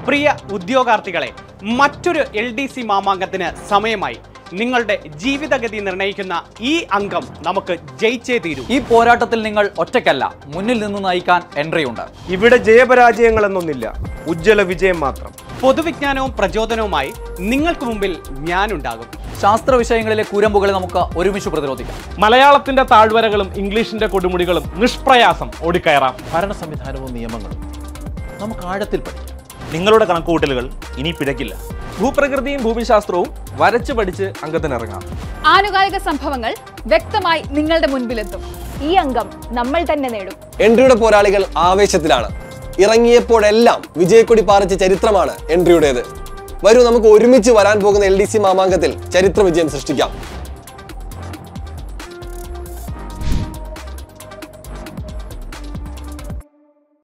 പ്രിയ ഉദ്യോഗാർത്ഥികളെ മറ്റൊരു L D C മാമാങ്കത്തിന് സമയമായി നിങ്ങളുടെ ജീവിതഗതി നിർണ്ണയിക്കുന്ന ഈ അംഗം നമുക്ക് ജയിച്ചേ തീരൂ ഈ പോരാട്ടത്തിൽ നിങ്ങൾ ഒറ്റയ്ക്കല്ല മുന്നിൽ നിന്ന് നയിക്കാൻ എൻട്രി ഉണ്ട് ഇവിടെ ജയപരാജയങ്ങളെന്നൊന്നില്ല ഉജ്ജ്വല വിജയം മാത്രം പൊതുവിജ്ഞാനവും പ്രചോദനവുമായി നിങ്ങൾക്ക് മുമ്പിൽ ഞാനുണ്ടാകും ശാസ്ത്ര വിഷയങ്ങളിലെ കൂരമ്പുകളെ നമുക്ക് ഒരുമിച്ച് പ്രതിരോധിക്കാം മലയാളത്തിന്റെ താഴ്വരകളും ഇംഗ്ലീഷിന്റെ കൊടുമുടികളും നിഷ്പ്രയാസം ഓടിക്കയറാം ഭരണ സംവിധാനവും നിയമങ്ങളും നമുക്ക് ആഴത്തിൽ പഠിക്കാം നിങ്ങളുടെ കണക്കുകൂട്ടലുകൾ ഇനി പിഴക്കില്ല ഭൂപ്രകൃതിയും ഭൂമിശാസ്ത്രവും വരച്ചു പഠിച്ച് അംഗത്തിനിറങ്ങാം ആനുകാലിക സംഭവങ്ങൾ വ്യക്തമായി നിങ്ങളുടെ മുൻപിലെത്തും ഈ അംഗം നമ്മൾ തന്നെ നേടും എൻട്രിയുടെ പോരാളികൾ ആവേശത്തിലാണ് ഇറങ്ങിയപ്പോഴെല്ലാം വിജയക്കൊടി പാറിച്ച ചരിത്രമാണ് എൻട്രിയുടേത് വരൂ നമുക്ക് ഒരുമിച്ച് വരാൻ പോകുന്ന എൽ ഡി സി മാമാങ്കത്തിൽ ചരിത്ര വിജയം സൃഷ്ടിക്കാം